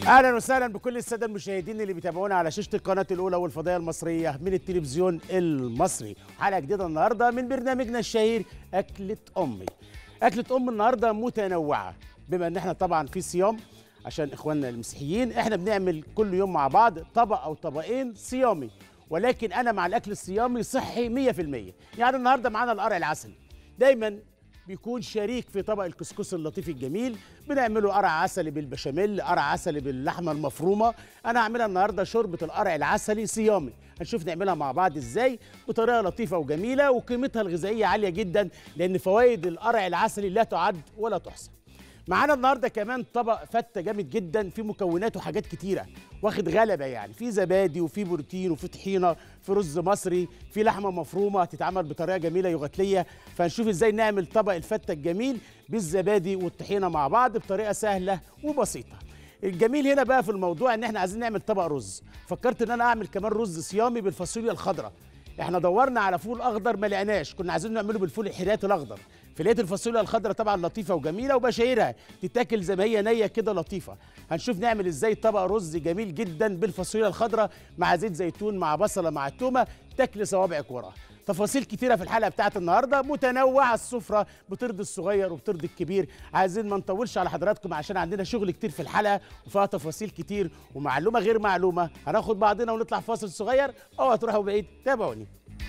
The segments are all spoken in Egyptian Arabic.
اهلا وسهلا بكل الساده المشاهدين اللي بيتابعونا على شاشه القناه الاولى والفضائيه المصريه من التلفزيون المصري حلقه جديده النهارده من برنامجنا الشهير اكله امي اكله ام النهارده متنوعه بما ان احنا طبعا في صيام عشان اخواننا المسيحيين احنا بنعمل كل يوم مع بعض طبق او طبقين صيامي ولكن انا مع الاكل الصيامي صحي 100% يعني النهارده معانا القرع العسلي دايما بيكون شريك في طبق الكسكس اللطيف الجميل بنعمله قرع عسلي بالبشاميل قرع عسلي باللحمه المفرومه انا هعملها النهارده شوربه القرع العسلي صيامي هنشوف نعملها مع بعض ازاي بطريقه لطيفه وجميله وقيمتها الغذائيه عاليه جدا لان فوائد القرع العسلي لا تعد ولا تحصى معانا النهارده كمان طبق فته جامد جدا فيه مكوناته حاجات كتيره واخد غلبه يعني في زبادي وفي بروتين وفي طحينه في رز مصري في لحمه مفرومه هتتعمل بطريقه جميله يغتليه فهنشوف ازاي نعمل طبق الفته الجميل بالزبادي والطحينه مع بعض بطريقه سهله وبسيطه الجميل هنا بقى في الموضوع ان احنا عايزين نعمل طبق رز فكرت ان انا اعمل كمان رز صيامي بالفاصوليا الخضراء احنا دورنا على فول اخضر ما لقيناش كنا عايزين نعمله بالفول الحرات الاخضر فلقيت الفاصوليا الخضراء طبعا لطيفه وجميله وبشايرها تتاكل زي ما هي نيه كده لطيفه هنشوف نعمل ازاي طبق رز جميل جدا بالفاصوليا الخضراء مع زيت زيتون مع بصله مع التومه تاكل صوابعك وراها تفاصيل كتيرة في الحلقة بتاعت النهاردة متنوعة السفرة بترضي الصغير وبترضي الكبير عايزين ما نطولش على حضراتكم عشان عندنا شغل كتير في الحلقة وفيها تفاصيل كتير ومعلومة غير معلومة هناخد بعضنا ونطلع فاصل صغير أو هتروحوا بعيد تابعوني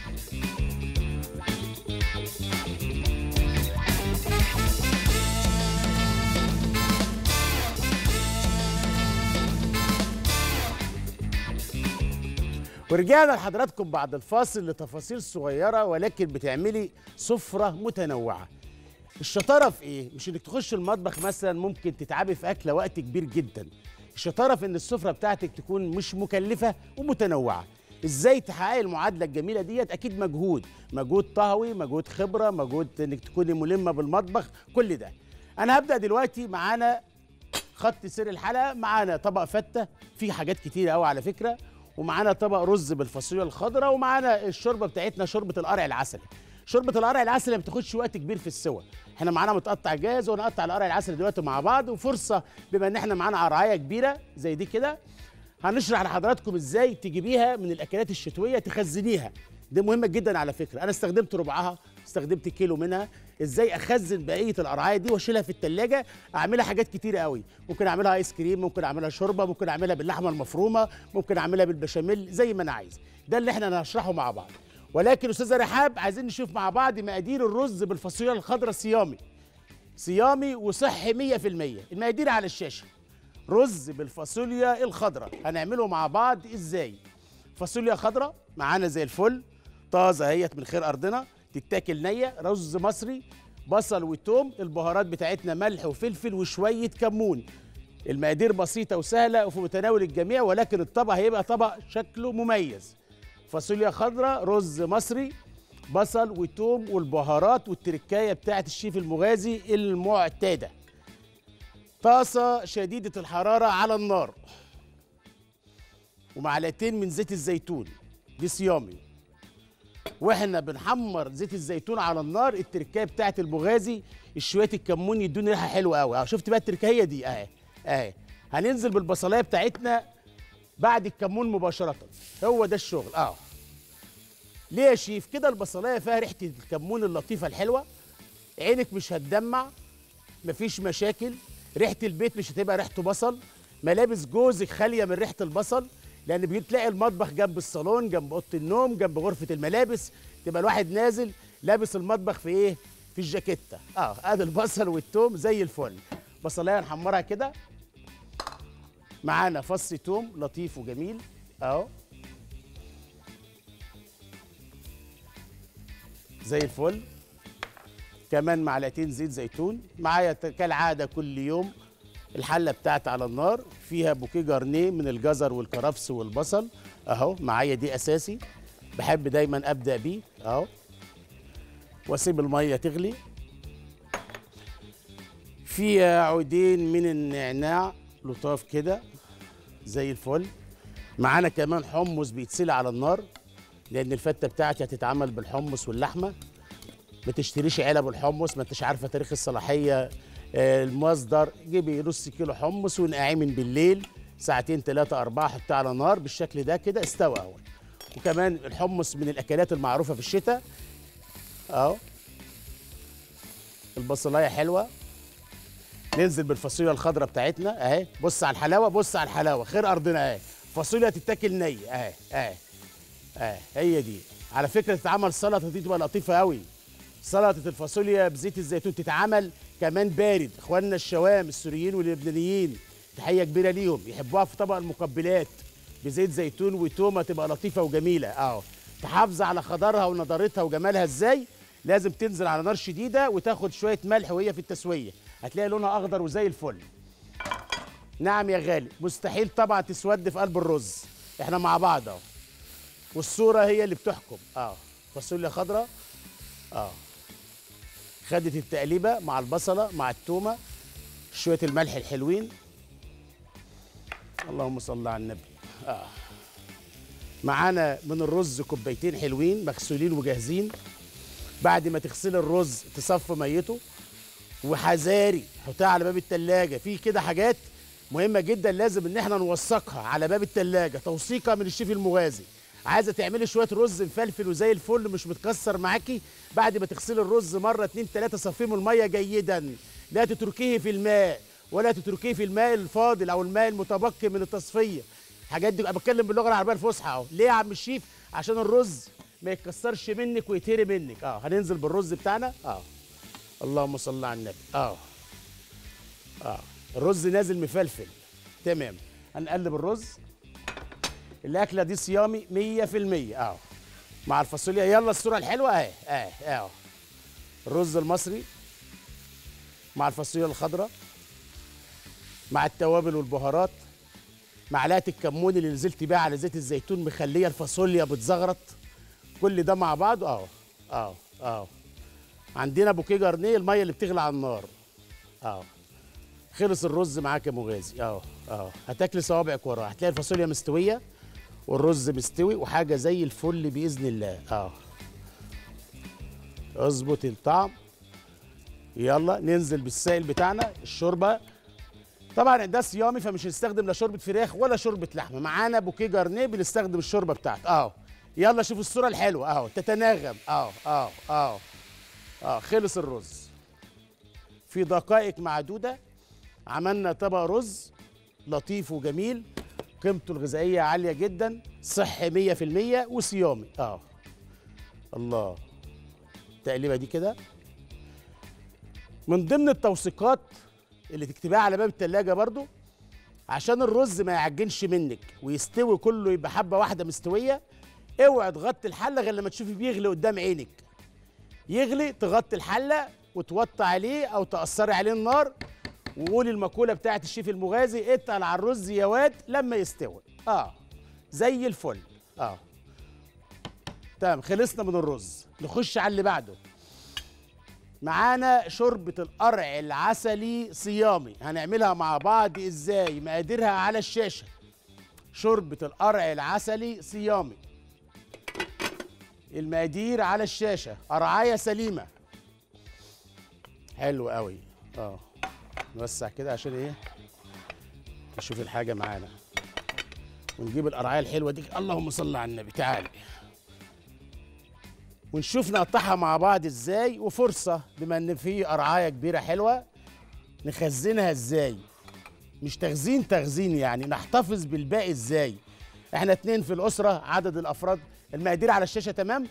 ورجعنا لحضراتكم بعد الفاصل لتفاصيل صغيرة ولكن بتعملي سفرة متنوعة الشطارة في ايه؟ مش انك تخش المطبخ مثلا ممكن تتعبي في أكلة وقت كبير جدا الشطارة في ان السفرة بتاعتك تكون مش مكلفة ومتنوعة ازاي تحققي المعادلة الجميلة ديت اكيد مجهود مجهود طهوي مجهود خبرة مجهود انك تكوني ملمة بالمطبخ كل ده انا هبدأ دلوقتي معانا خط سير الحلقة معانا طبق فتة فيه حاجات كتيرة قوي على فكرة ومعانا طبق رز بالفاصوليا الخضراء ومعانا الشوربه بتاعتنا شوربه القرع العسلي شوربه القرع العسلي ما بتاخدش وقت كبير في السوى احنا معانا متقطع جاهز ونقطع القرع العسلي دلوقتي مع بعض وفرصه بما ان احنا معانا قرعايه كبيره زي دي كده هنشرح لحضراتكم ازاي تجيبيها من الاكلات الشتويه تخزنيها دي مهمه جدا على فكره انا استخدمت ربعها استخدمت كيلو منها ازاي اخزن بقيه القرعايه دي واشيلها في التلاجة اعملها حاجات كتيره قوي ممكن اعملها ايس كريم ممكن اعملها شوربه ممكن اعملها باللحمه المفرومه ممكن اعملها بالبشاميل زي ما انا عايز ده اللي احنا هنشرحه مع بعض ولكن استاذه رحاب عايزين نشوف مع بعض مقادير الرز بالفاصوليا الخضراء صيامي صيامي وصحي 100% المقادير على الشاشه رز بالفاصوليا الخضراء هنعمله مع بعض ازاي فاصوليا خضراء معانا زي الفل طازه اهيت من خير ارضنا تتاكل نيه رز مصري بصل وتوم البهارات بتاعتنا ملح وفلفل وشويه كمون المقادير بسيطه وسهله وفي متناول الجميع ولكن الطبق هيبقى طبق شكله مميز فاصوليا خضراء رز مصري بصل وتوم والبهارات والتركايه بتاعت الشيف المغازي المعتاده طاسه شديده الحراره على النار ومعلقتين من زيت الزيتون دي صيامي واحنا بنحمر زيت الزيتون على النار التركايه بتاعت البغازي شويه الكمون يدوني ريحه حلوه قوي اه شفت بقى التركايه دي اهي اهي هننزل بالبصلايه بتاعتنا بعد الكمون مباشره هو ده الشغل اه ليه يا شيف كده البصلايه فيها ريحه الكمون اللطيفه الحلوه عينك مش هتدمع مفيش مشاكل ريحه البيت مش هتبقى ريحته بصل ملابس جوزك خاليه من ريحه البصل لان بتلاقي المطبخ جنب الصالون جنب اوضه النوم جنب غرفه الملابس تبقى الواحد نازل لابس المطبخ في ايه في الجاكيته اه ادي البصل والثوم زي الفل بصلايه نحمرها كده معانا فص توم لطيف وجميل اهو زي الفل كمان معلقتين زيت زيتون معايا كالعاده كل يوم الحله بتاعتي على النار فيها بوكيه جارنيه من الجزر والكرفس والبصل اهو معايا دي اساسي بحب دايما ابدا بيه اهو واسيب الميه تغلي فيها عودين من النعناع لطاف كده زي الفل معانا كمان حمص بيتسلق على النار لان الفته بتاعتي هتتعمل بالحمص واللحمه ما تشتريش علب الحمص ما انتش عارفه تاريخ الصلاحيه آه، المصدر جيبي نص كيلو حمص ونقعيه من بالليل ساعتين ثلاثة أربعة حطيه على نار بالشكل ده كده استوى أهو وكمان الحمص من الأكلات المعروفة في الشتاء أهو البصلاية حلوة ننزل بالفاصوليا الخضراء بتاعتنا اهي بص على الحلاوه بص على الحلاوه خير ارضنا اهي فاصوليا تتاكل نيه اهي اهي اهي هي دي على فكره تتعمل سلطه دي تبقى لطيفه قوي سلطه الفاصوليا بزيت الزيتون تتعمل كمان بارد اخواننا الشوام السوريين واللبنانيين تحيه كبيره ليهم يحبوها في طبق المقبلات بزيت زيتون وتومه تبقى لطيفه وجميله اهو تحافظ على خضرها ونضارتها وجمالها ازاي لازم تنزل على نار شديده وتاخد شويه ملح وهي في التسويه هتلاقي لونها اخضر وزي الفل نعم يا غالي مستحيل طبعا تسود في قلب الرز احنا مع بعض اهو والصوره هي اللي بتحكم اه فاصوليا خضراء اه خدت التقليبه مع البصله مع التومه شويه الملح الحلوين اللهم صل على النبي اه معانا من الرز كوبايتين حلوين مغسولين وجاهزين بعد ما تغسلي الرز تصفي ميته وحذاري حطها على باب التلاجة في كده حاجات مهمة جدا لازم ان احنا نوثقها على باب التلاجة توثيقها من الشيف المغازي عايزه تعملي شويه رز مفلفل وزي الفل مش متكسر معاكي بعد ما تغسلي الرز مره اتنين تلاته صفيه من الميه جيدا لا تتركيه في الماء ولا تتركيه في الماء الفاضل او الماء المتبقي من التصفيه الحاجات دي انا بتكلم باللغه العربيه الفصحى اهو ليه يا عم الشيف عشان الرز ما يتكسرش منك ويتهري منك اه هننزل بالرز بتاعنا اه اللهم صل على النبي اه اه الرز نازل مفلفل تمام هنقلب الرز الاكله دي صيامي 100% اه مع الفاصوليا يلا الصوره الحلوه اهي اهي اهو الرز المصري مع الفاصوليا الخضراء مع التوابل والبهارات معلقه الكمون اللي نزلت بيها على زيت الزيتون مخليه الفاصوليا بتزغرط كل ده مع بعض اهو اهو اهو عندنا بوكيه جرنيه الميه اللي بتغلي على النار اهو خلص الرز معاك يا مغازي اهو اهو هتاكلي صوابعك وراه هتلاقي الفاصوليا مستويه والرز مستوي وحاجه زي الفل باذن الله اهو اظبط الطعم يلا ننزل بالسائل بتاعنا الشوربه طبعا ده صيامي فمش هنستخدم لا شوربه فراخ ولا شوربه لحمه معانا بوكيه جرنيه بنستخدم الشوربه بتاعته اهو يلا شوفوا الصوره الحلوه اهو تتناغم اهو اهو اهو اه خلص الرز في دقائق معدوده عملنا طبق رز لطيف وجميل قيمته الغذائيه عاليه جدا صحي 100% وصيامي اه الله التقليبه دي كده من ضمن التوثيقات اللي تكتبها على باب التلاجة برضو عشان الرز ما يعجنش منك ويستوي كله يبقى حبه واحده مستويه اوعي تغطي الحله غير لما تشوفي بيغلي قدام عينك يغلي تغطي الحله وتوطي عليه او تأثري عليه النار وقولي المقوله بتاعت الشيف المغازي اتقل على الرز يا واد لما يستوي اه زي الفل اه تمام خلصنا من الرز نخش على اللي بعده معانا شوربة القرع العسلي صيامي هنعملها مع بعض ازاي مقاديرها على الشاشة شوربة القرع العسلي صيامي المقادير على الشاشة قرعاية سليمة حلو قوي اه نوسع كده عشان ايه نشوف الحاجة معانا ونجيب القرعاية الحلوة دي اللهم صل على النبي تعالي ونشوف نقطعها مع بعض ازاي وفرصة بما ان في قرعاية كبيرة حلوة نخزنها ازاي مش تخزين تخزين يعني نحتفظ بالباقي ازاي احنا اتنين في الأسرة عدد الأفراد المقادير على الشاشة تمام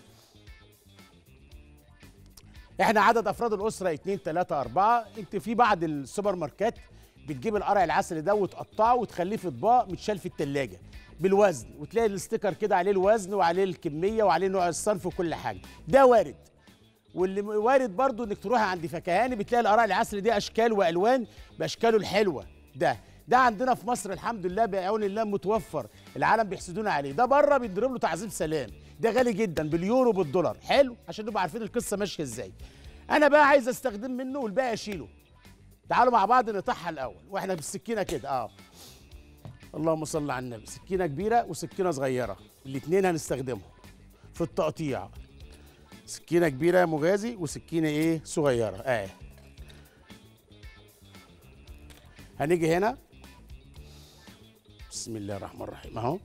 احنا عدد افراد الاسره اتنين تلاته اربعه انت في بعض السوبر ماركات بتجيب القرع العسلي ده وتقطعه وتخليه في اطباق متشال في التلاجة بالوزن وتلاقي الاستيكر كده عليه الوزن وعليه الكميه وعليه نوع الصنف وكل حاجه ده وارد واللي وارد برضو انك تروح عند فكهاني بتلاقي القرع العسلي دي اشكال والوان باشكاله الحلوه ده ده عندنا في مصر الحمد لله بعون الله متوفر العالم بيحسدونا عليه ده بره بيضرب له تعظيم سلام ده غالي جدا باليورو بالدولار حلو عشان نبقى عارفين القصه ماشيه ازاي انا بقى عايز استخدم منه والباقي اشيله تعالوا مع بعض نقطعها الاول واحنا بالسكينه كده اه اللهم صل على النبي سكينه كبيره وسكينه صغيره الاثنين هنستخدمهم في التقطيع سكينه كبيره يا مغازي وسكينه ايه صغيره اه هنيجي هنا بسم الله الرحمن الرحيم اهو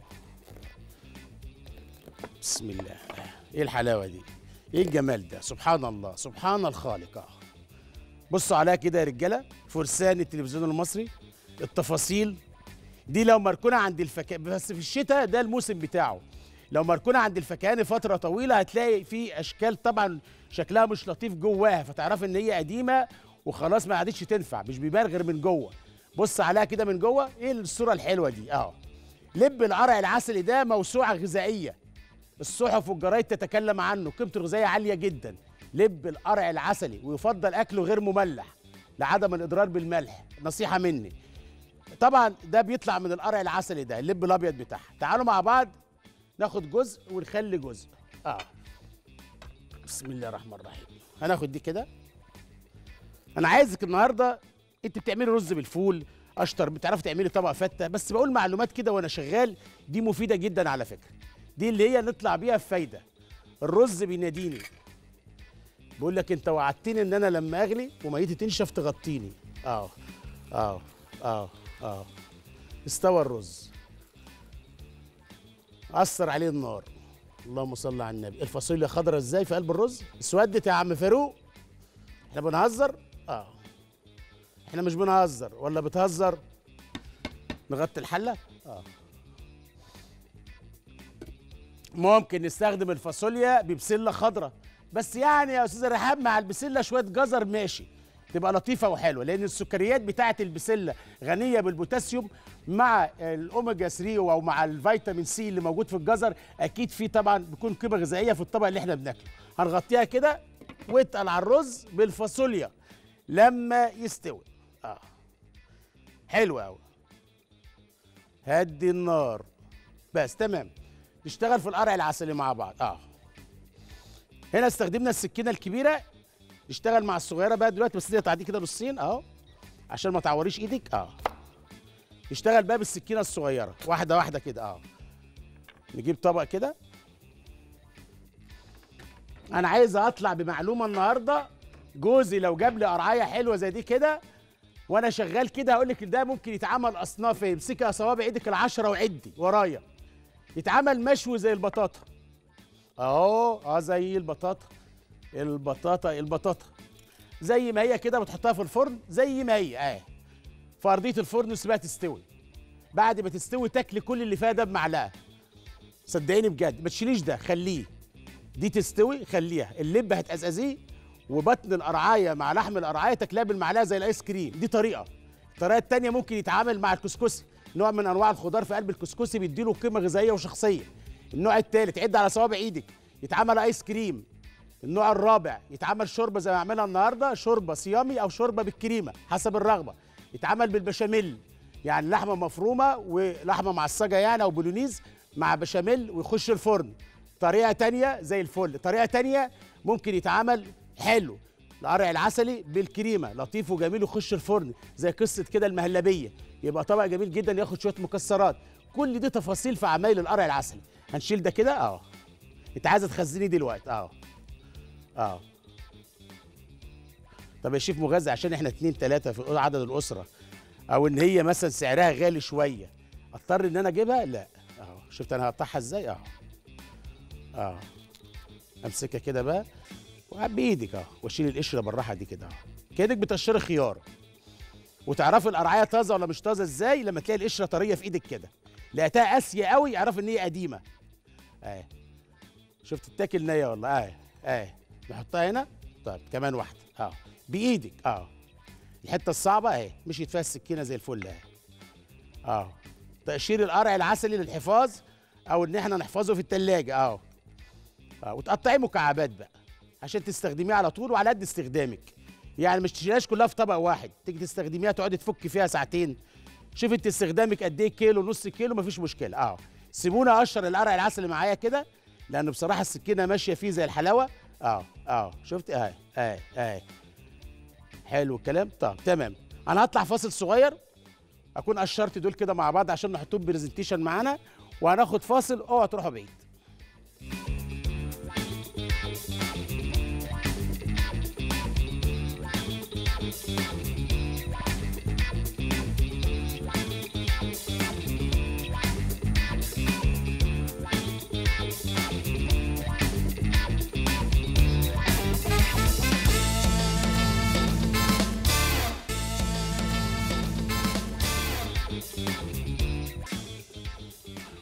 بسم الله ايه الحلاوه دي ايه الجمال ده سبحان الله سبحان الخالق اه بصوا عليها كده يا رجاله فرسان التلفزيون المصري التفاصيل دي لو مركونه عند الفكهاني بس في الشتاء ده الموسم بتاعه لو مركونه عند الفكهاني فتره طويله هتلاقي في اشكال طبعا شكلها مش لطيف جواها فتعرف ان هي قديمه وخلاص ما عادتش تنفع مش بيبان غير من جوه بص عليها كده من جوه ايه الصوره الحلوه دي اه لب القرع العسلي ده موسوعه غذائيه الصحف والجرايد تتكلم عنه قيمته الغذائيه عاليه جدا لب القرع العسلي ويفضل اكله غير مملح لعدم الاضرار بالملح نصيحه مني طبعا ده بيطلع من القرع العسلي ده اللب الابيض بتاعها تعالوا مع بعض ناخد جزء ونخلي جزء اه بسم الله الرحمن الرحيم هناخد دي كده انا عايزك النهارده انت بتعملي رز بالفول اشطر بتعرفي تعملي طبق فته بس بقول معلومات كده وانا شغال دي مفيده جدا على فكره دي اللي هي نطلع بيها بفايده الرز بيناديني بيقول لك انت وعدتني ان انا لما اغلي وميتي تنشف تغطيني اه اه اه اه استوى الرز اثر عليه النار اللهم صل على النبي الفاصوليا خضرا ازاي في قلب الرز اسودت يا عم فاروق احنا بنهزر اه احنا مش بنهزر ولا بتهزر نغطي الحله اه ممكن نستخدم الفاصوليا ببسله خضراء بس يعني يا استاذ رحاب مع البسله شويه جزر ماشي تبقى لطيفه وحلوه لان السكريات بتاعه البسله غنيه بالبوتاسيوم مع الاوميجا 3 او مع الفيتامين سي اللي موجود في الجزر اكيد في طبعا بيكون قيمه غذائيه في الطبق اللي احنا بناكله هنغطيها كده واتقل على الرز بالفاصوليا لما يستوي اه حلو قوي هدي النار بس تمام نشتغل في القرع العسلي مع بعض اه هنا استخدمنا السكينه الكبيره نشتغل مع الصغيره بقى دلوقتي بس دي تعدي كده نصين اهو عشان ما تعوريش ايدك اه نشتغل بقى بالسكينه الصغيره واحده واحده كده اه نجيب طبق كده انا عايز اطلع بمعلومه النهارده جوزي لو جاب لي قرعايه حلوه زي دي كده وانا شغال كده هقول لك ده ممكن يتعمل اصناف ايه امسكي صوابع ايدك العشره وعدي ورايا يتعمل مشوي زي البطاطا اهو اه زي البطاطا البطاطا البطاطا زي ما هي كده بتحطها في الفرن زي ما هي اه في ارضيه الفرن وسيبها تستوي بعد ما تستوي تاكلي كل اللي فيها ده بمعلقه صدقيني بجد ما تشيليش ده خليه دي تستوي خليها اللب هتقزقزيه وبطن القرعايه مع لحم القرعايه تاكلها بالمعلقه زي الايس كريم دي طريقه الطريقه الثانيه ممكن يتعامل مع الكسكسي نوع من انواع الخضار في قلب الكسكسي بيديله قيمه غذائيه وشخصيه النوع الثالث عد على صوابع ايدك يتعمل ايس كريم النوع الرابع يتعمل شوربه زي ما عملها النهارده شوربه صيامي او شوربه بالكريمه حسب الرغبه يتعمل بالبشاميل يعني لحمه مفرومه ولحمه معصجه يعني او بولونيز مع بشاميل ويخش الفرن طريقه تانية زي الفل طريقه تانية ممكن يتعمل حلو القرع العسلي بالكريمه لطيف وجميل ويخش الفرن زي قصه كده المهلبيه يبقى طبق جميل جدا ياخد شويه مكسرات كل دي تفاصيل في عمايل القرع العسلي هنشيل ده كده اه انت عايزه تخزني دلوقتي اه اه طب يا شيف مغذي عشان احنا اتنين تلاته في عدد الاسره او ان هي مثلا سعرها غالي شويه اضطر ان انا اجيبها لا اهو شفت انا هقطعها ازاي اهو اه امسكها كده بقى بايدك اهو واشيل القشره بالراحه دي كده اهو كانك بتقشري خيار وتعرفي القرعايه طازه ولا مش طازه ازاي لما تلاقي القشره طريه في ايدك كده لقيتها قاسيه قوي اعرف ان هي قديمه اهي شفت التاكل نيه والله اهي اهي نحطها هنا طيب كمان واحده اه بايدك اه الحته الصعبه اهي مشيت فيها السكينه زي الفل اهي اه تقشير القرع العسلي للحفاظ او ان احنا نحفظه في التلاجة اه اه وتقطعيه مكعبات بقى عشان تستخدميه على طول وعلى قد استخدامك يعني مش تشيلهاش كلها في طبق واحد تيجي تستخدميها تقعدي تفك فيها ساعتين شوف انت استخدامك قد ايه كيلو نص كيلو مفيش مشكله اه سيبونا اقشر القرع العسل معايا كده لان بصراحه السكينه ماشيه فيه زي الحلاوه اه اه شفت اهي اهي اهي حلو الكلام طب تمام انا هطلع فاصل صغير اكون قشرت دول كده مع بعض عشان نحطهم برزنتيشن معانا وهناخد فاصل اوعوا تروحوا بعيد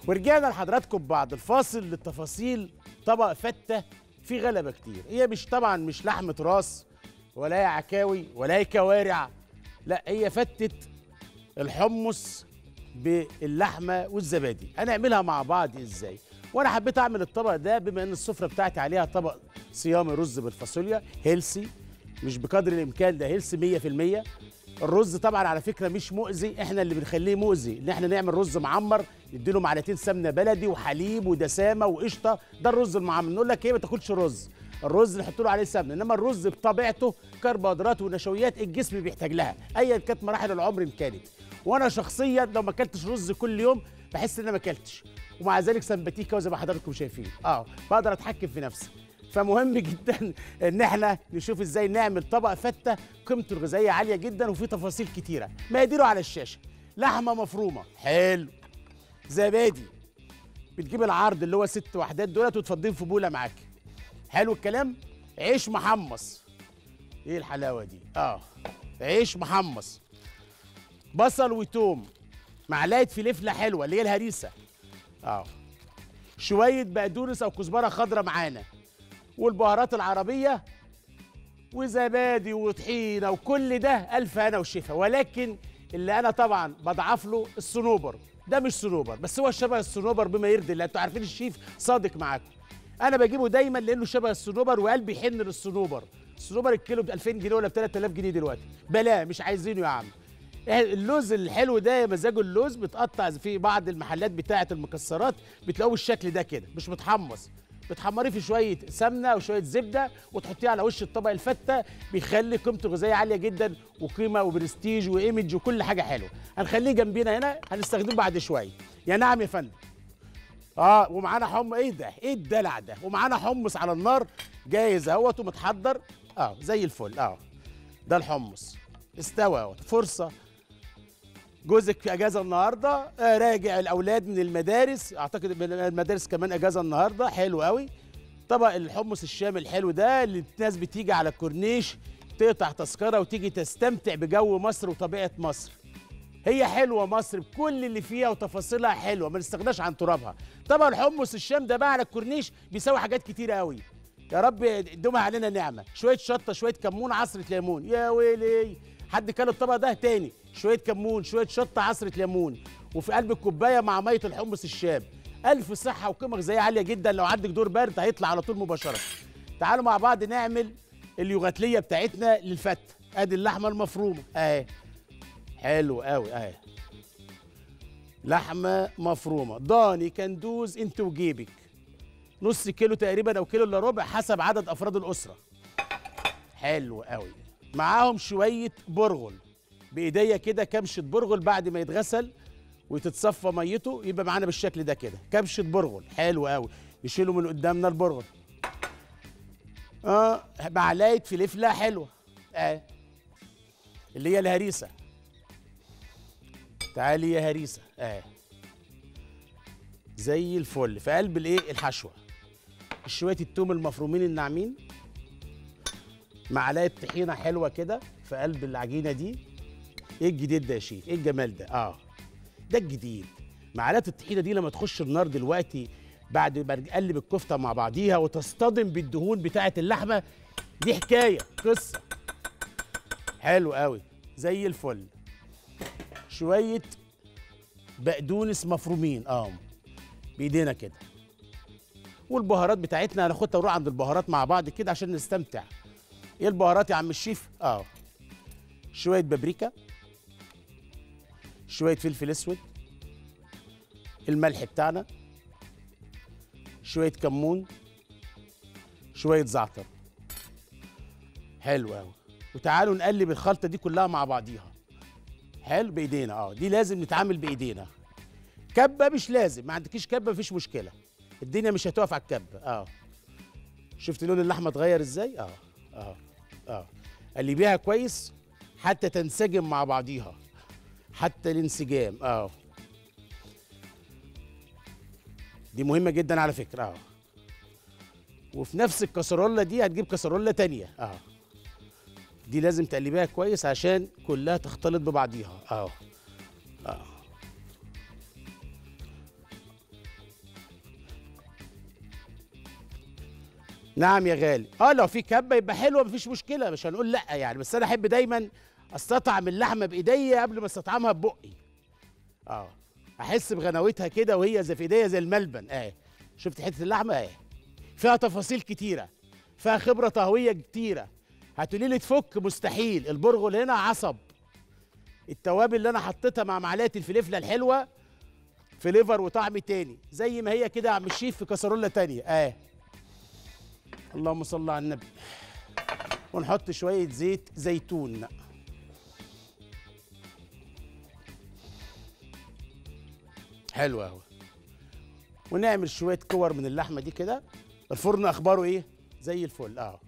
ورجعنا لحضراتكم بعد الفاصل للتفاصيل طبق فته فيه غلبه كتير هي مش طبعا مش لحمه راس ولا هي عكاوي ولا هي كوارع لا هي فتة الحمص باللحمه والزبادي هنعملها مع بعض ازاي وانا حبيت اعمل الطبق ده بما ان السفره بتاعتي عليها طبق صيامي رز بالفاصوليا هيلسي مش بقدر الامكان ده هيلسي 100% الرز طبعا على فكره مش مؤذي احنا اللي بنخليه مؤذي ان احنا نعمل رز معمر نديله معلقتين سمنه بلدي وحليب ودسامه وقشطه ده الرز المعمر نقول لك ايه ما تاكلش رز الرز نحط له عليه سمنه انما الرز بطبيعته كربوهيدرات ونشويات الجسم بيحتاج لها ايا كانت مراحل العمر إن كانت وانا شخصيا لو ما اكلتش رز كل يوم بحس ان انا ما اكلتش ومع ذلك سمباتيكا وزي ما حضراتكم شايفين اه بقدر اتحكم في نفسي فمهم جدا ان احنا نشوف ازاي نعمل طبق فته قيمته الغذائيه عاليه جدا وفيه تفاصيل كتيره مقاديره على الشاشه لحمه مفرومه حلو زبادي بتجيب العرض اللي هو ست وحدات دولت وتفضيهم في بوله معاكي حلو الكلام عيش محمص ايه الحلاوه دي اه عيش محمص بصل وتوم معلقه فلفله حلوه اللي هي الهريسه اه شويه بقدونس او كزبره خضراء معانا والبهارات العربيه وزبادي وطحينه وكل ده الف هنا وشفا ولكن اللي انا طبعا بضعف له الصنوبر ده مش صنوبر بس هو شبه الصنوبر بما يرضي الله انتوا عارفين الشيف صادق معاكم انا بجيبه دايما لانه شبه الصنوبر وقلبي يحن للصنوبر الصنوبر الكيلو ب 2000 جنيه ولا ب 3000 جنيه دلوقتي بلا مش عايزينه يا عم اللوز الحلو ده يا مزاجه اللوز بتقطع في بعض المحلات بتاعه المكسرات بتلاقوه بالشكل ده كده مش متحمص بتحمريه في شويه سمنه وشويه زبده وتحطيه على وش الطبق الفته بيخلي قيمته الغذائيه عاليه جدا وقيمه وبرستيج وايمج وكل حاجه حلوه هنخليه جنبينا هنا هنستخدمه بعد شويه يا نعم يا فندم اه ومعانا حم ايه ده ايه الدلع ده ومعانا حمص على النار جاهز اهوت ومتحضر اه زي الفل اه ده الحمص استوى اهوت فرصه جوزك في اجازه النهارده آه راجع الاولاد من المدارس اعتقد من المدارس كمان اجازه النهارده حلو قوي طبق الحمص الشامي الحلو ده اللي الناس بتيجي على الكورنيش تقطع تذكره وتيجي تستمتع بجو مصر وطبيعه مصر هي حلوه مصر بكل اللي فيها وتفاصيلها حلوه ما نستغناش عن ترابها طبعا الحمص الشام ده بقى على الكورنيش بيساوي حاجات كتيره قوي يا رب يدومها علينا نعمه شويه شطه شويه كمون عصره ليمون يا ويلي حد كان الطبق ده تاني شويه كمون شويه شطه عصره ليمون وفي قلب الكوبايه مع ميه الحمص الشام الف صحه وقيمه غذائيه عاليه جدا لو عندك دور برد هيطلع على طول مباشره تعالوا مع بعض نعمل اليوغاتليه بتاعتنا للفته ادي اللحمه المفرومه اهي حلو قوي اهي لحمه مفرومه ضاني كندوز انت وجيبك نص كيلو تقريبا او كيلو الا ربع حسب عدد افراد الاسره حلو قوي معاهم شويه برغل بايديا كده كمشه برغل بعد ما يتغسل وتتصفى ميته يبقى معانا بالشكل ده كده كبشه برغل حلو قوي نشيله من قدامنا البرغل اه معلقه فلفله حلوه اه اللي هي الهريسه تعالي يا هريسه اه زي الفل في قلب الايه الحشوه شويه التوم المفرومين الناعمين معلقه طحينه حلوه كده في قلب العجينه دي ايه الجديد ده يا شيف ايه الجمال ده اه ده الجديد معلقه الطحينه دي لما تخش النار دلوقتي بعد ما نقلب الكفته مع بعضيها وتصطدم بالدهون بتاعه اللحمه دي حكايه قصه حلو قوي زي الفل شويه بقدونس مفرومين اه بايدينا كده والبهارات بتاعتنا هناخدها ونروح عند البهارات مع بعض كده عشان نستمتع ايه البهارات يا عم الشيف اه شويه بابريكا شويه فلفل اسود الملح بتاعنا شويه كمون شويه زعتر حلو قوي وتعالوا نقلب الخلطه دي كلها مع بعضيها حلو بايدينا اه دي لازم نتعامل بايدينا كبه مش لازم ما عندكيش كبه مفيش مشكله الدنيا مش هتقف على الكبه اه شفت لون اللحمه اتغير ازاي اه اه اه قلبيها كويس حتى تنسجم مع بعضيها حتى الانسجام اه دي مهمه جدا على فكره اه وفي نفس الكسرولة دي هتجيب كسرولة تانية اه دي لازم تقلبيها كويس عشان كلها تختلط ببعضيها اه اه نعم يا غالي اه لو في كبه يبقى حلوه مفيش مشكله مش هنقول لا يعني بس انا احب دايما استطعم اللحمه بايديا قبل ما استطعمها ببقي اه احس بغناوتها كده وهي زي في ايديا زي الملبن اه شفت حته اللحمه اه فيها تفاصيل كتيره فيها خبره طهويه كتيره هتقولي لي تفك مستحيل البرغل هنا عصب التوابل اللي انا حطيتها مع معلقه الفلفله الحلوه فليفر وطعم تاني زي ما هي كده يا عم الشيف في كسرولة تانية اه اللهم صل على النبي ونحط شوية زيت زيتون حلو اهو ونعمل شوية كور من اللحمة دي كده الفرن اخباره ايه زي الفل اه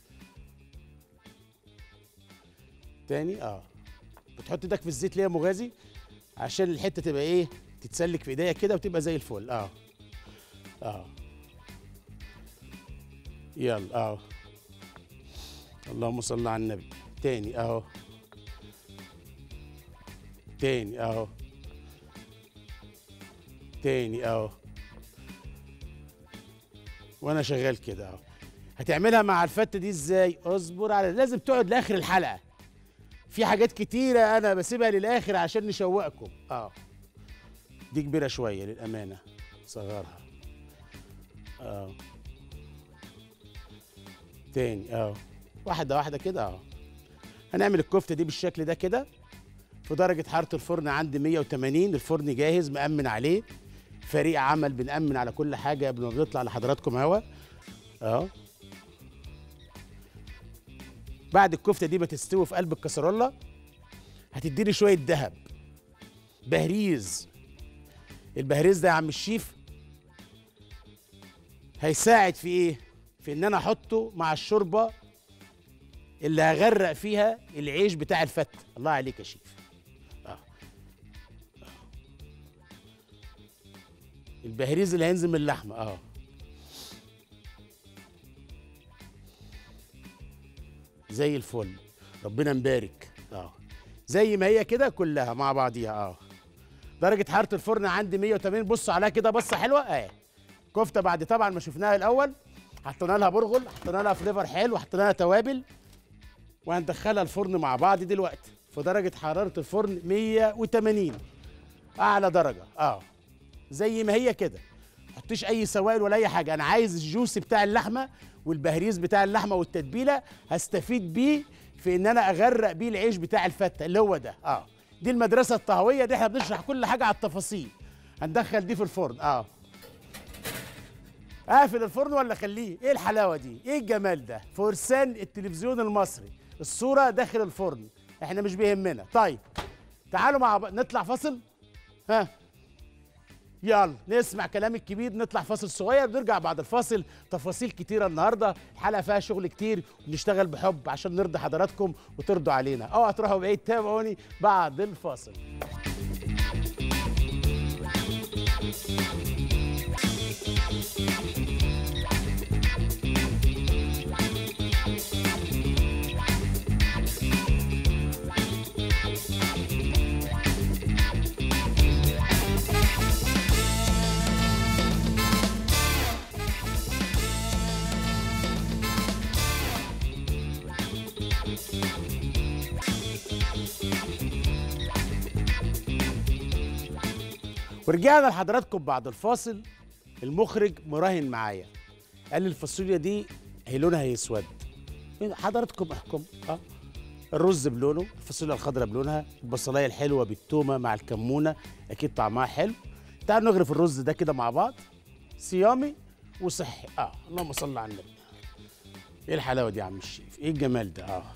تاني اه بتحط ايدك في الزيت ليه يا مغازي عشان الحته تبقى ايه تتسلك في ايديا كده وتبقى زي الفل اه اه يلا اه اللهم صل على النبي تاني اهو تاني اهو تاني اهو وانا شغال كده اهو هتعملها مع الفته دي ازاي اصبر على لازم تقعد لاخر الحلقه في حاجات كتيره انا بسيبها للاخر عشان نشوقكم اه دي كبيره شويه للامانه صغرها اه تاني اه واحده واحده كده اه هنعمل الكفته دي بالشكل ده كده في درجه حراره الفرن عندي 180 الفرن جاهز مأمن عليه فريق عمل بنأمن على كل حاجه قبل ما بنطلع لحضراتكم هوا اه بعد الكفته دي ما تستوي في قلب الكسرولة هتديني شويه دهب بهريز البهريز ده يا عم الشيف هيساعد في ايه في ان انا احطه مع الشوربه اللي هغرق فيها العيش بتاع الفته الله عليك يا شيف آه. آه. البهريز اللي هينزل من اللحمه اه زي الفل ربنا مبارك اه زي ما هي كده كلها مع بعضيها اه درجه حراره الفرن عندي 180 بصوا عليها كده بصه حلوه اه كفته بعد طبعا ما شفناها الاول حطينا لها برغل حطينا لها فليفر حلو حطينا لها توابل وهندخلها الفرن مع بعض دلوقتي في درجه حراره الفرن 180 اعلى درجه اه زي ما هي كده حطيش اي سوائل ولا اي حاجه انا عايز الجوس بتاع اللحمه والبهريز بتاع اللحمه والتتبيله هستفيد بيه في ان انا اغرق بيه العيش بتاع الفته اللي هو ده اه دي المدرسه الطهويه دي احنا بنشرح كل حاجه على التفاصيل هندخل دي في الفرن اه اقفل الفرن ولا اخليه ايه الحلاوه دي ايه الجمال ده فرسان التلفزيون المصري الصوره داخل الفرن احنا مش بيهمنا طيب تعالوا مع بعض نطلع فاصل ها يلا نسمع كلام الكبير نطلع فاصل صغير ونرجع بعد الفاصل تفاصيل كتيره النهارده الحلقه فيها شغل كتير وبنشتغل بحب عشان نرضي حضراتكم وترضوا علينا اوعى تروحوا بعيد تابعوني بعد الفاصل ورجعنا لحضراتكم بعد الفاصل المخرج مراهن معايا قال لي الفاصوليا دي هي لونها هيسود حضراتكم احكم اه الرز بلونه الفاصوليا الخضراء بلونها البصلايه الحلوه بالتومه مع الكمونه اكيد طعمها حلو تعالوا نغرف الرز ده كده مع بعض صيامي وصحي اه اللهم صل على النبي ايه الحلاوه دي يا عم الشيف ايه الجمال ده اه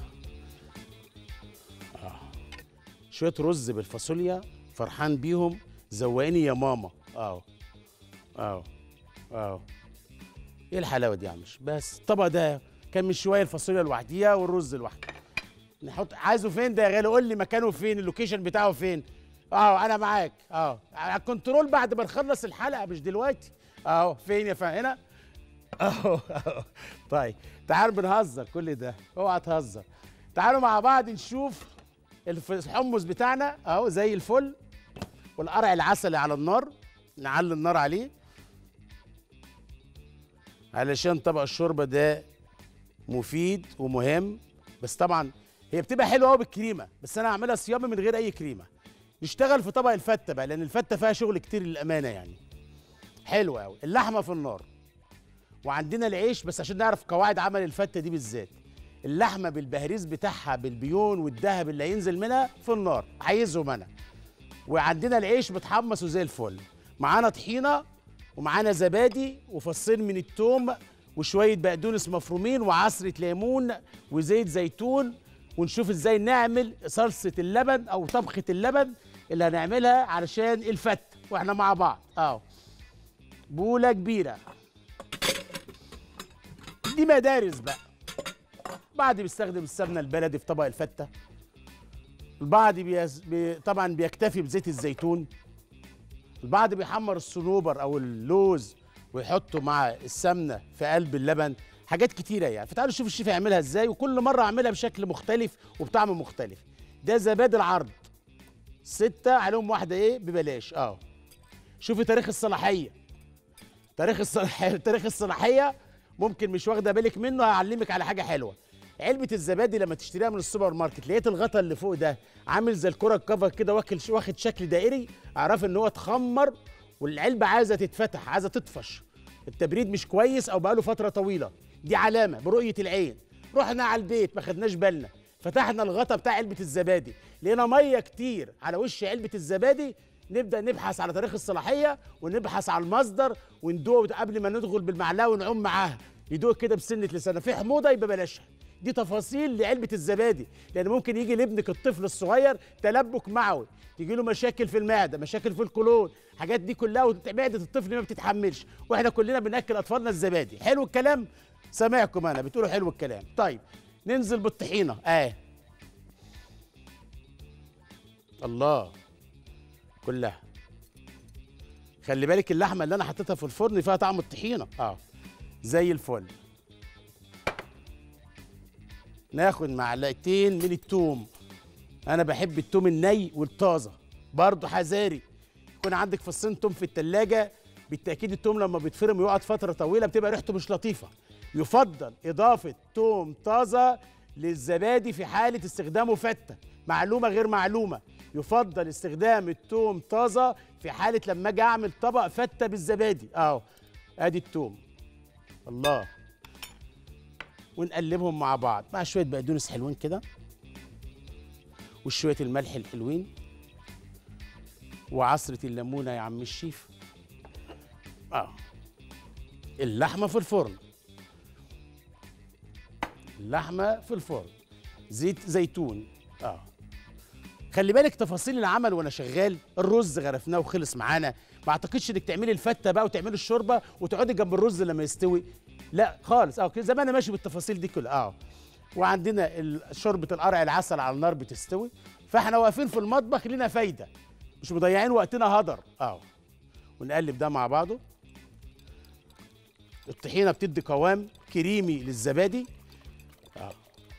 اه شويه رز بالفاصوليا فرحان بيهم زوقني يا ماما اه اه اه ايه الحلاوه دي يا عم الشيف؟ بس الطبق ده كان من شويه الفاصوليا لوحديها والرز لوحده نحط عايزه فين ده يا غالي قول لي مكانه فين اللوكيشن بتاعه فين اه انا معاك اه على الكنترول بعد ما نخلص الحلقه مش دلوقتي اهو فين يا فا هنا اهو أهو. طيب تعالوا بنهزر كل ده اوعى تهزر تعالوا مع بعض نشوف الف- الحمص بتاعنا اهو زي الفل والقرع العسلي على النار نعلي النار عليه علشان طبق الشوربه ده مفيد ومهم بس طبعا هي بتبقى حلوه قوي بالكريمه بس انا هعملها صيامه من غير اي كريمه نشتغل في طبق الفته بقى لان الفته فيها شغل كتير للامانه يعني حلوه قوي اللحمه في النار وعندنا العيش بس عشان نعرف قواعد عمل الفته دي بالذات اللحمه بالبهريز بتاعها بالبيون والذهب اللي هينزل منها في النار عايزهم انا وعندنا العيش متحمص وزي الفل معانا طحينه ومعانا زبادي وفصين من التوم وشويه بقدونس مفرومين وعصره ليمون وزيت زيتون ونشوف ازاي نعمل صلصه اللبن او طبخه اللبن اللي هنعملها علشان الفت واحنا مع بعض اه بوله كبيره دي مدارس بقى بعض بيستخدم السمنه البلدي في طبق الفته البعض بيز... بي... طبعا بيكتفي بزيت الزيتون البعض بيحمر الصنوبر او اللوز ويحطه مع السمنه في قلب اللبن حاجات كتيره يعني فتعالوا نشوف الشيف يعملها ازاي وكل مره اعملها بشكل مختلف وبطعم مختلف ده زبادي العرض ستة عليهم واحدة ايه ببلاش اه شوفي تاريخ الصلاحية تاريخ الصلاحية تاريخ الصلاحية ممكن مش واخدة بالك منه هعلمك على حاجة حلوة علبة الزبادي لما تشتريها من السوبر ماركت لقيت الغطا اللي فوق ده عامل زي الكرة الكفر كده واكل واخد شكل دائري اعرف ان هو اتخمر والعلبة عايزة تتفتح عايزة تطفش التبريد مش كويس او بقاله فترة طويلة دي علامة برؤية العين رحنا على البيت ما خدناش بالنا فتحنا الغطا بتاع علبة الزبادي لقينا مية كتير على وش علبة الزبادي نبدأ نبحث على تاريخ الصلاحية ونبحث على المصدر وندوق قبل ما ندخل بالمعلقة ونعوم معاها يدوق كده بسنة لسانه في حموضة يبقى بلاشها دي تفاصيل لعلبة الزبادي لأن ممكن يجي لابنك الطفل الصغير تلبك معوي تيجي له مشاكل في المعدة مشاكل في القولون حاجات دي كلها ومعدة الطفل ما بتتحملش واحنا كلنا بنأكل أطفالنا الزبادي حلو الكلام سامعكم أنا بتقولوا حلو الكلام طيب ننزل بالطحينة اه الله كلها خلي بالك اللحمه اللي انا حطيتها في الفرن فيها طعم الطحينه اه زي الفل ناخد معلقتين من التوم انا بحب التوم الني والطازه برضه حذاري يكون عندك فصين توم في التلاجة بالتاكيد التوم لما بيتفرم ويقعد فتره طويله بتبقى ريحته مش لطيفه يفضل اضافه توم طازه للزبادي في حاله استخدامه فته معلومه غير معلومه يفضل استخدام التوم طازه في حاله لما اجي اعمل طبق فته بالزبادي اهو ادي التوم الله ونقلبهم مع بعض مع شويه بقدونس حلوين كده وشويه الملح الحلوين وعصره الليمونه يا عم الشيف اه اللحمه في الفرن اللحمه في الفرن زيت زيتون اه خلي بالك تفاصيل العمل وانا شغال الرز غرفناه وخلص معانا ما اعتقدش انك تعملي الفته بقى وتعملي الشوربه وتقعدي جنب الرز لما يستوي لا خالص اه كده زي ما انا ماشي بالتفاصيل دي كلها اه وعندنا ال- شوربه القرع العسل على النار بتستوي فاحنا واقفين في المطبخ لنا فايده مش مضيعين وقتنا هدر اه ونقلب ده مع بعضه الطحينه بتدي قوام كريمي للزبادي اه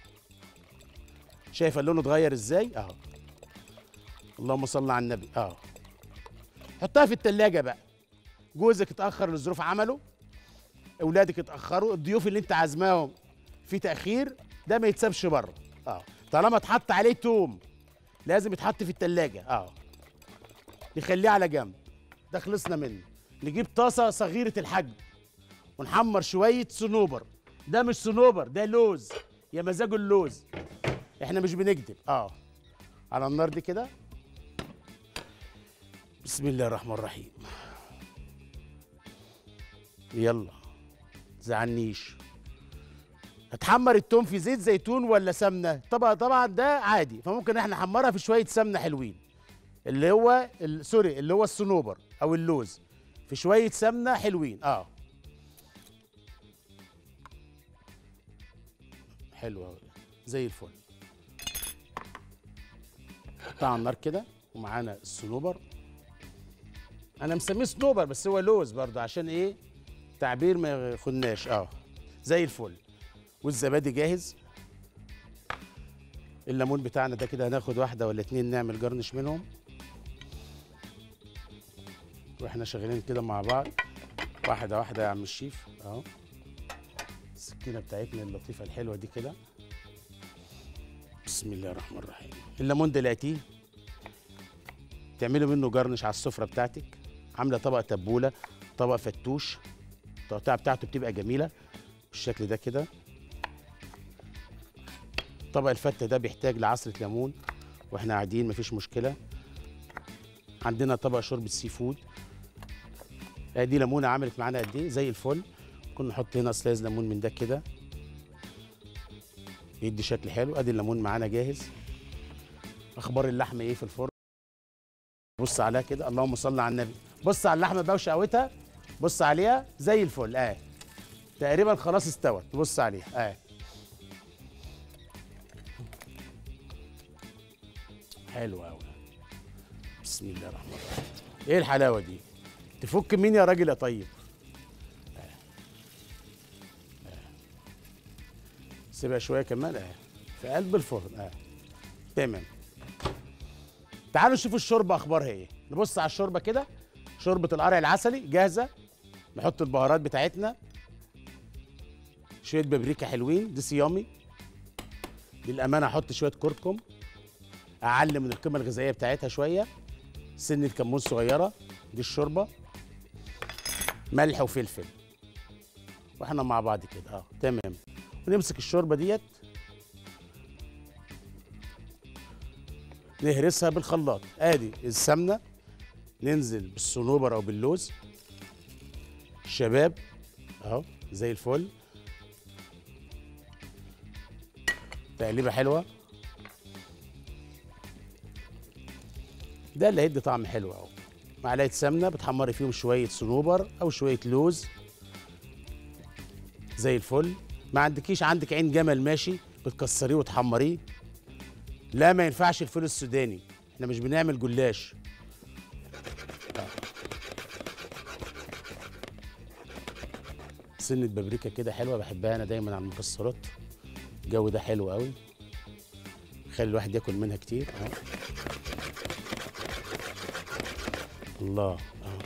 شايفه اللون اتغير ازاي اه اللهم صل على النبي اه حطها في التلاجة بقى جوزك اتأخر لظروف عمله اولادك اتأخروا الضيوف اللي انت عازماهم في تأخير ده ما يتسابش بره اه طالما اتحط عليه توم لازم يتحط في التلاجة اه نخليه على جنب ده خلصنا منه نجيب طاسة صغيرة الحجم ونحمر شوية صنوبر ده مش صنوبر ده لوز يا مزاجه اللوز احنا مش بنكذب اه على النار دي كده بسم الله الرحمن الرحيم يلا زعنيش هتحمر التوم في زيت زيتون ولا سمنه طبعا طبعا ده عادي فممكن احنا نحمرها في شويه سمنه حلوين اللي هو ال- سوري اللي هو الصنوبر او اللوز في شويه سمنه حلوين اه حلوه زي الفل نحطها على النار كده ومعانا الصنوبر انا مسميه صنوبر بس هو لوز برضه عشان ايه تعبير ما ياخدناش اه زي الفل والزبادي جاهز الليمون بتاعنا ده كده هناخد واحده ولا اتنين نعمل جرنش منهم واحنا شغالين كده مع بعض واحده واحده يا عم الشيف اهو السكينه بتاعتنا اللطيفه الحلوه دي كده بسم الله الرحمن الرحيم الليمون ده لقيتيه تعملوا منه جرنش على السفره بتاعتك عامله طبق تبوله طبق فتوش التقطيعه بتاعته بتبقى جميله بالشكل ده كده طبق الفته ده بيحتاج لعصره ليمون واحنا قاعدين مفيش مشكله عندنا طبق شوربه سي فود ادي ليمونه عملت معانا قد ايه زي الفل ممكن نحط هنا سلايز ليمون من ده كده يدي شكل حلو ادي الليمون معانا جاهز اخبار اللحمه ايه في الفرن بص عليها كده اللهم صل على النبي بص على اللحمه بقى وشقوتها بص عليها زي الفل اه تقريبا خلاص استوت بص عليها اه حلو قوي بسم الله الرحمن الرحيم ايه الحلاوه دي تفك مين يا راجل يا طيب آه. آه. سيبها شويه كمان اه في قلب الفرن اه تمام تعالوا نشوف الشوربه اخبارها ايه نبص على الشوربه كده شوربه القرع العسلي جاهزه نحط البهارات بتاعتنا شويه بابريكا حلوين دي صيامي للامانه احط شويه كركم اعلي من القيمه الغذائيه بتاعتها شويه سنه كمون صغيره دي الشوربه ملح وفلفل واحنا مع بعض كده اه تمام ونمسك الشوربه ديت نهرسها بالخلاط ادي السمنه ننزل بالصنوبر او باللوز الشباب اهو زي الفل تقليبه حلوه ده اللي هيدي طعم حلو اهو معلقه سمنه بتحمري فيهم شويه صنوبر او شويه لوز زي الفل ما عندكيش عندك عين جمل ماشي بتكسريه وتحمريه لا ما ينفعش الفول السوداني احنا مش بنعمل جلاش سنة بابريكا كده حلوة بحبها أنا دايما على المكسرات الجو ده حلو قوي خلي الواحد ياكل منها كتير اه الله اه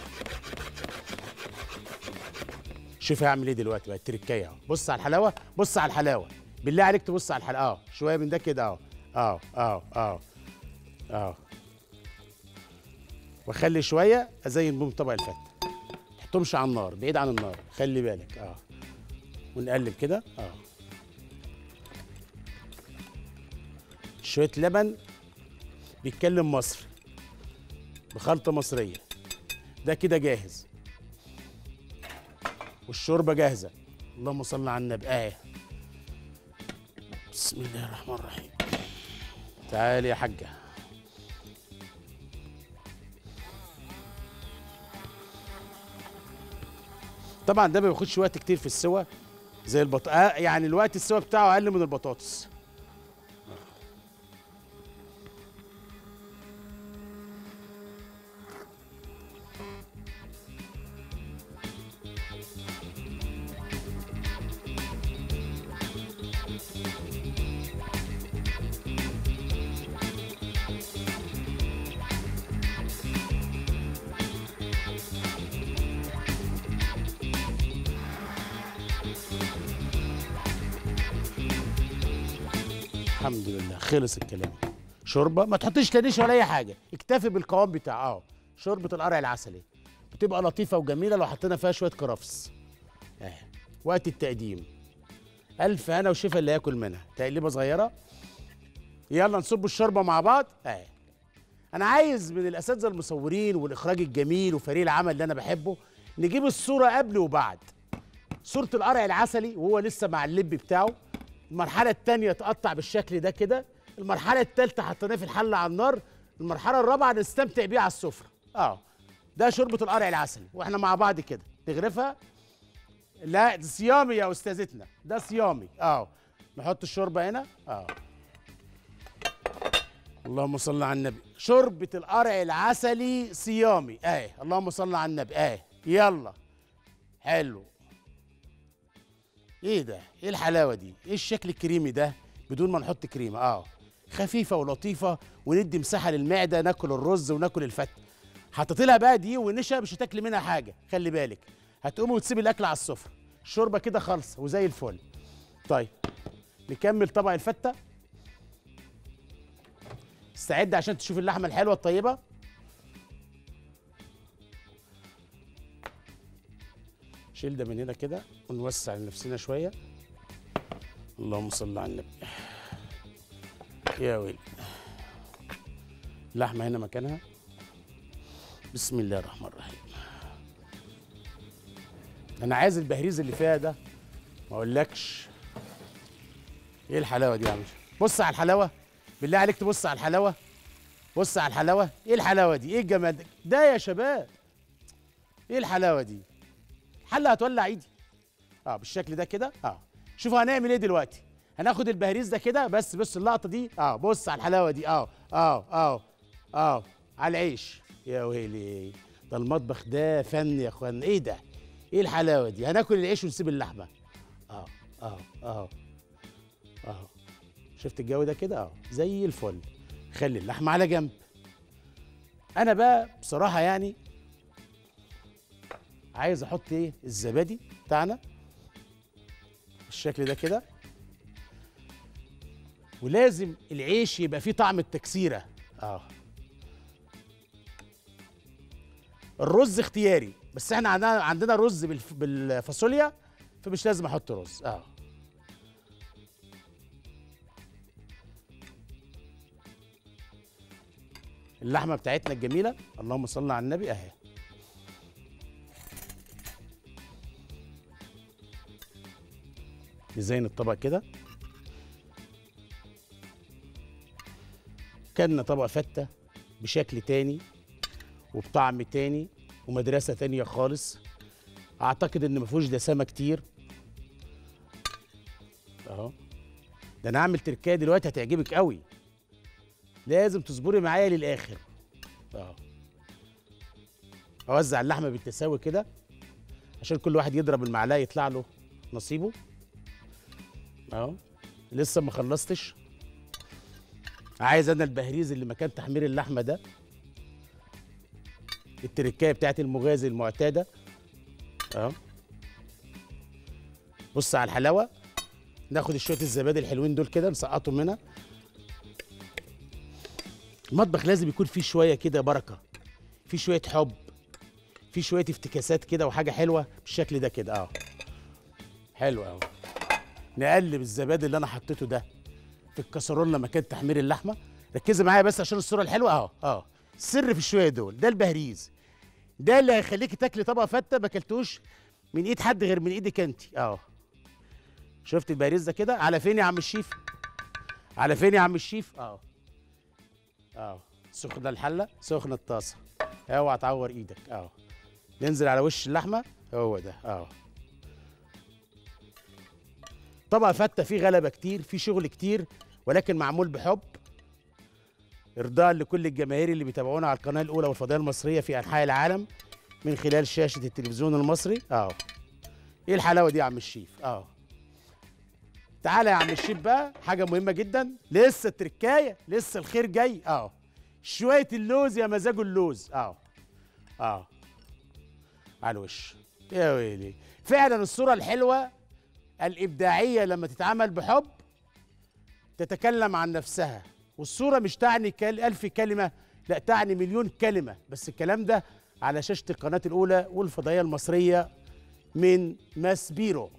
شوف هعمل ايه دلوقتي بقى التركايه اهو بص على الحلاوه بص على الحلاوه بالله عليك تبص على الحلاوه اه شويه من ده كده اهو اه اه اه اه واخلي شويه ازين بهم طبق الفته تحطهمش على النار بعيد عن النار خلي بالك اه ونقلب كده اه شويه لبن بيتكلم مصري بخلطه مصريه ده كده جاهز والشوربه جاهزه اللهم صل على النبي اه بسم الله الرحمن الرحيم تعالي يا حاجه طبعا ده ما بياخدش وقت كتير في السوى زي البط آه يعني الوقت السوى بتاعه اقل من البطاطس الحمد لله خلص الكلام شوربه ما تحطيش لا نشا ولا اي حاجه اكتفي بالقوام بتاعها اه شوربه القرع العسلي بتبقى لطيفه وجميله لو حطينا فيها شويه كرفس اه وقت التقديم الف هنا وشفا اللي ياكل منها تقليبه صغيره يلا نصب الشوربه مع بعض اه انا عايز من الاساتذه المصورين والاخراج الجميل وفريق العمل اللي انا بحبه نجيب الصوره قبل وبعد صوره القرع العسلي وهو لسه مع اللب بتاعه المرحله الثانيه تقطع بالشكل ده كده المرحله الثالثه حطيناه في الحله على النار المرحله الرابعه نستمتع بيها على السفره اه ده شوربه القرع العسلي واحنا مع بعض كده نغرفها لا ده صيامي يا استاذتنا ده صيامي اه نحط الشوربه هنا اه اللهم صل على النبي شوربه القرع العسلي صيامي اه اللهم صل على النبي اه يلا حلو ايه ده ايه الحلاوه دي ايه الشكل الكريمي ده بدون ما نحط كريمه اه خفيفه ولطيفه وندي مساحه للمعده ناكل الرز وناكل الفت حطيت لها بقى دي ونشا مش هتاكلي منها حاجه خلي بالك هتقومي وتسيبي الاكل على السفره الشوربه كده خالصه وزي الفل طيب نكمل طبق الفته استعد عشان تشوف اللحمه الحلوه الطيبه شيل ده من هنا كده ونوسع لنفسنا شويه اللهم صل على النبي يا ويلي اللحمه هنا مكانها بسم الله الرحمن الرحيم انا عايز البهريز اللي فيها ده ما اقولكش ايه الحلاوه دي يا عم بص على الحلاوه بالله عليك تبص على الحلاوه بص على الحلاوه ايه الحلاوه دي ايه الجمال ده ده يا شباب ايه الحلاوه دي حله هتولع ايدي اه بالشكل ده كده اه شوفوا هنعمل ايه دلوقتي هناخد البهريز ده كده بس بص اللقطه دي اه بص على الحلاوه دي اه اه اه اه على العيش يا ويلي ده المطبخ ده فن يا اخوان ايه ده ايه الحلاوه دي هناكل العيش ونسيب اللحمه اه اه اه اه شفت الجو ده كده اه زي الفل خلي اللحمه على جنب انا بقى بصراحه يعني عايز احط ايه الزبادي بتاعنا بالشكل ده كده ولازم العيش يبقى فيه طعم التكسيره اه الرز اختياري بس احنا عندنا عندنا رز بالف... بالفاصوليا فمش لازم احط رز اه اللحمه بتاعتنا الجميله اللهم صل على النبي اهي نزين الطبق كده كلنا طبق فته بشكل تاني وبطعم تاني ومدرسه تانيه خالص اعتقد ان مفيهوش دسامه كتير اهو ده انا هعمل تركايه دلوقتي هتعجبك قوي لازم تصبري معايا للاخر اهو اوزع اللحمه بالتساوي كده عشان كل واحد يضرب المعلقه يطلع له نصيبه اهو لسه ما خلصتش عايز انا البهريز اللي مكان تحمير اللحمه ده التركايه بتاعت المغازي المعتاده اهو بص على الحلاوه ناخد شويه الزبادي الحلوين دول كده نسقطهم منها المطبخ لازم يكون فيه شويه كده بركه فيه شويه حب فيه شويه افتكاسات كده وحاجه حلوه بالشكل ده كده اه حلو قوي نقلب الزبادي اللي انا حطيته ده في الكسرونه مكان تحمير اللحمه ركزي معايا بس عشان الصوره الحلوه اهو اه السر في الشويه دول ده البهريز ده اللي هيخليكي تاكلي طبق فته ما اكلتوش من ايد حد غير من ايدك انت اه شفت البهريز ده كده على فين يا عم الشيف على فين يا عم الشيف اه اه سخنه الحله سخنه الطاسه اوعى تعور ايدك اه ننزل على وش اللحمه هو ده اه طبق فته فيه غلبه كتير فيه شغل كتير ولكن معمول بحب ارضاء لكل الجماهير اللي بيتابعونا على القناه الاولى والفضائيه المصريه في انحاء العالم من خلال شاشه التلفزيون المصري اه ايه الحلاوه دي يا عم الشيف اه تعالى يا عم الشيف بقى حاجه مهمه جدا لسه التركايه لسه الخير جاي اه شويه اللوز يا مزاجه اللوز اه اه على الوش يا ويلي فعلا الصوره الحلوه الابداعيه لما تتعمل بحب تتكلم عن نفسها والصوره مش تعني كال ألف كلمه لا تعني مليون كلمه بس الكلام ده على شاشه القناه الاولى والفضائيه المصريه من ماس بيرو